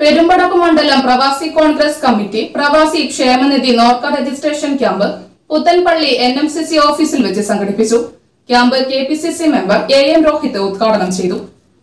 പെരുമ്പടപ്പ് മണ്ഡലം പ്രവാസി കോൺഗ്രസ് കമ്മിറ്റി പ്രവാസി ക്ഷേമനിധി NORKA registration camp Puthanpally N M C C ഓഫീസിൽ വെച്ച് സംഘടിപ്പിച്ചു camp K P C C member A M Rohit ഉദ്ഘാടനം ചെയ്തു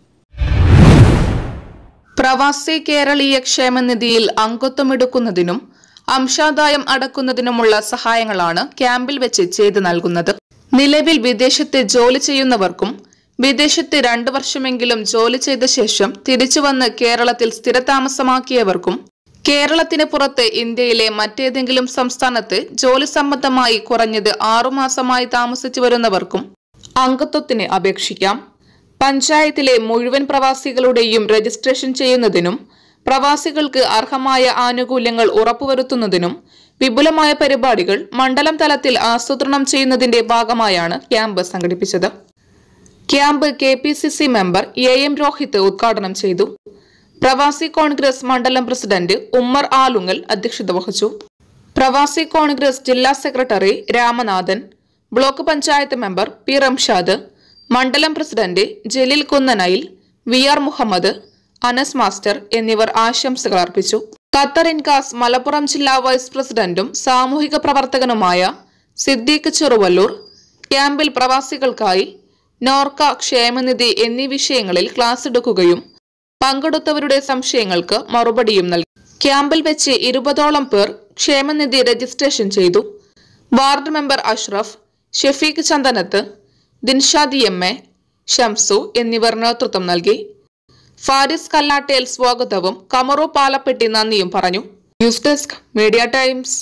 പ്രവാസി കേരളീയ ക്ഷേമനിധിയിൽ അംഗത്വമെടുക്കുന്നതിനും അംശാദായം അടക്കുന്നതിനുമുള്ള സഹായങ്ങളാണ് ക്യാമ്പിൽ വെച്ച് ചെയ്തു നൽകുന്നത് നിലവിൽ വിദേശത്ത് ജോലി ചെയ്യുന്നവർക്കും വിദേശത്ത് രണ്ടു വർഷമെങ്കിലും ജോലി ചെയ്ത ശേഷം തിരിച്ചുവന്ന് കേരളത്തിൽ സ്ഥിരതാമസമാക്കിയവർക്കും കേരളത്തിന് പുറത്ത് ഇന്ത്യയിലെ മറ്റേതെങ്കിലും സംസ്ഥാനത്ത് ജോലി സംബന്ധമായി കുറഞ്ഞത് ആറുമാസമായി താമസിച്ചു വരുന്നവർക്കും അംഗത്വത്തിന് അപേക്ഷിക്കാം പഞ്ചായത്തിലെ മുഴുവൻ പ്രവാസികളുടെയും രജിസ്ട്രേഷൻ ചെയ്യുന്നതിനും പ്രവാസികൾക്ക് അർഹമായ ആനുകൂല്യങ്ങൾ ഉറപ്പുവരുത്തുന്നതിനും വിപുലമായ പരിപാടികൾ മണ്ഡലം തലത്തിൽ ആസൂത്രണം ചെയ്യുന്നതിന്റെ ഭാഗമായാണ് ക്യാമ്പ് സംഘടിപ്പിച്ചത് camp K P C C member A M Rohit ഉദ്ഘാടനം ചെയ്തു പ്രവാസി കോൺഗ്രസ് മണ്ഡലം പ്രസിഡന്റ് ഉമ്മർ ആലുങ്ങൽ അധ്യക്ഷത വഹിച്ചു പ്രവാസി കോൺഗ്രസ് ജില്ലാ secretary Ramanathan block panchayat member P Ramshad മണ്ഡലം president Jaleel Kunnanayil V R Muhammad Anas master എന്നിവർ ആശംസകൾ അർപ്പിച്ചു ഖത്തർ ഇൻകാസ് മലപ്പുറം ജില്ലാ വൈസ് പ്രസിഡന്റും സാമൂഹിക പ്രവർത്തകനുമായ സിദ്ദീഖ് ചെറുവല്ലൂർ ക്യാമ്പിൽ പ്രവാസികൾക്കായി നോർക്ക ക്ഷേമനിധി എന്നീ വിഷയങ്ങളിൽ ക്ലാസ് എടുക്കുകയും പങ്കെടുത്തവരുടെ സംശയങ്ങൾക്ക് മറുപടിയും നൽകി ക്യാമ്പിൽ വെച്ച് ഇരുപതോളം പേർ ക്ഷേമനിധി രജിസ്ട്രേഷൻ ചെയ്തു ward member Ashraf Shefeeq Chandanath Dinshadi M A Shamsu എന്നിവർ നേതൃത്വം നൽകി ഫാരിസ് കല്ലാട്ടേൽ സ്വാഗതവും കമറു പാലപ്പെട്ടി നന്ദിയും പറഞ്ഞു ന്യൂസ് ഡെസ്ക് മീഡിയ ടൈംസ്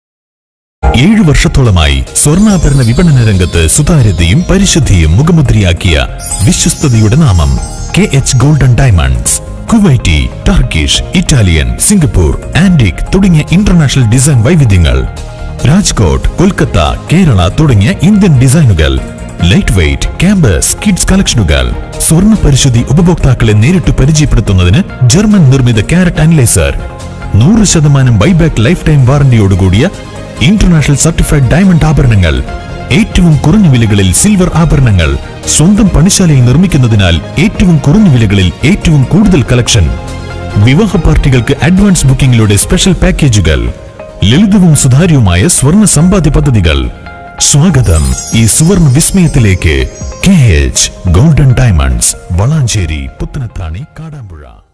ഏഴു വർഷത്തോളമായി സ്വർണ്ണാഭരണ വിപണന രംഗത്ത് സുതാര്യതയും പരിശുദ്ധിയും മുഖമുദ്രയാക്കിയ വിശ്വസ്തതയുടെ നാമം K H golden diamonds Kuwaiti Turkish Italian Singapore antique തുടങ്ങിയ ഇന്റർനാഷണൽ ഡിസൈൻ വൈവിധ്യങ്ങൾ രാജ്കോട്ട് കൊൽക്കത്ത കേരള തുടങ്ങിയ ഇന്ത്യൻ ഡിസൈനുകൾ ലൈറ്റ് വെയ്റ്റ് ക്യാമ്പസ് കിഡ്സ് കളക്ഷനുകൾ സ്വർണ്ണ പരിശുദ്ധി ഉപഭോക്താക്കളെ നേരിട്ട് പരിചയപ്പെടുത്തുന്നതിന് ജർമ്മൻ നിർമ്മിത കാരറ്റ് അനലൈസർ നൂറ് ശതമാനം ബൈബാക്ക് ലൈഫ് ടൈം വാറന്റിയോടുകൂടിയ ഇന്റർനാഷണൽ സർട്ടിഫൈഡ് ഡയമണ്ട് ആഭരണങ്ങൾ ഏറ്റവും കുറഞ്ഞ വിലകളിൽ സിൽവർ ആഭരണങ്ങൾ സ്വന്തം പണിശാലയിൽ നിർമ്മിക്കുന്നതിനാൽ ഏറ്റവും കുറഞ്ഞ വിലകളിൽ ഏറ്റവും കൂടുതൽ കളക്ഷൻ വിവാഹ പാർട്ടികൾക്ക് അഡ്വാൻസ് ബുക്കിംഗിലൂടെ സ്പെഷ്യൽ പാക്കേജുകൾ ലളിതവും സുതാര്യവുമായ സ്വർണ്ണ സമ്പാദ്യ പദ്ധതികൾ സ്വാഗതം ഈ സുവർണ വിസ്മയത്തിലേക്ക് K H golden diamonds Valanchery Puthanathani Kadampuzha